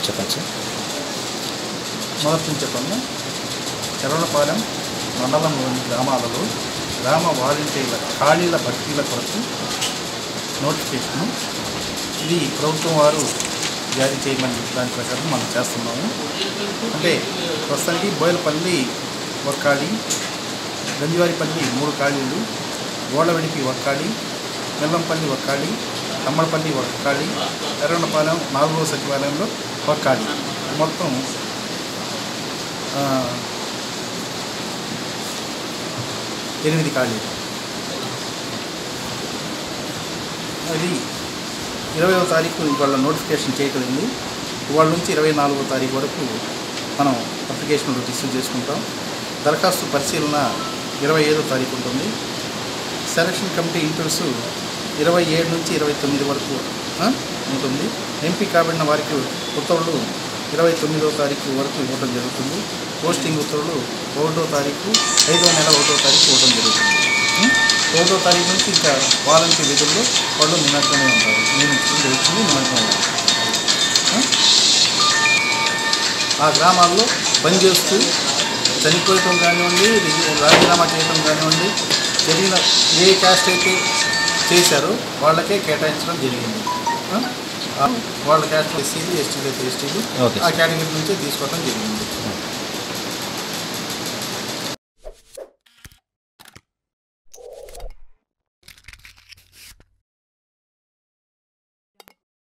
చెప్పండి సార్ మొదటి నుంచి చెప్పండి ఎర్రలపాలెం మండలంలోని గ్రామాలలో గ్రామ వాలంటీర్ల ఖాళీల భర్తీల కొరకు నోటిఫికేషను ఇది ప్రభుత్వం వారు జారీ చేయమని దాని ప్రకారం మనం చేస్తున్నాము అంటే ప్రస్తుతానికి బోయలపల్లి ఒక ఖాళీ గంజివారిపల్లి మూడు ఖాళీలు గోడవెడిపి ఒక ఖాళీ మెల్లంపల్లి ఒక ఖాళీ తమ్మడపల్లి ఒక ఖాళీ ఎర్రనపాలెం నాలుగో సచివాలయంలో ఒక ఖాళీ మొత్తం ఆ, ఎనిమిది ఖాళీలు అది ఇరవైవ తారీఖు ఇవాళ నోటిఫికేషన్ చేయగలిగింది ఇవాళ నుంచి ఇరవై నాలుగో తారీఖు వరకు మనం అప్లికేషన్లు రిసీవ్ చేసుకుంటాం దరఖాస్తు పరిశీలన ఇరవై ఐదో తారీఖు ఉంటుంది సెలక్షన్ కమిటీ ఇంటర్వ్యూస్ ఇరవై ఏడు నుంచి ఇరవై తొమ్మిది వరకు ఆ, ఉంటుంది ఎంపిక కాబడిన వారికి ఉత్తర్వులు ఇరవై తొమ్మిదో తారీఖు వరకు ఇవ్వడం జరుగుతుంది పోస్టింగ్ ఉత్తర్వులు ఒకటో తారీఖు ఐదో నెల ఒకటో తారీఖు ఇవ్వడం జరుగుతుంది ఉం? ఒకటో తారీఖు నుంచి ఇంకా వాలంటీర్ విధుల్లో వాళ్ళు నిమగ్నమై ఉంటారు నియమించడం జరుగుతుంది నిమగ్నమై ఉంటారు ఉం? ఆ గ్రామాల్లో పనిచేస్తూ చనిపోయటం కానివ్వండి రి- రాజీనామా చేయటం కానివ్వండి జరిగిన ఏ క్యాస్ట్ అయితే చేశారో వాళ్ళకే కేటాయించడం జరిగింది ఆ? ఆ వాళ్ళ క్యాస్ట్ ఎస్సీలు ఎస్టీలు అయితే ఎస్టీలు ఓకే ఆ సార్. కేటగిరీ నుంచే తీసుకోవడం జరిగింది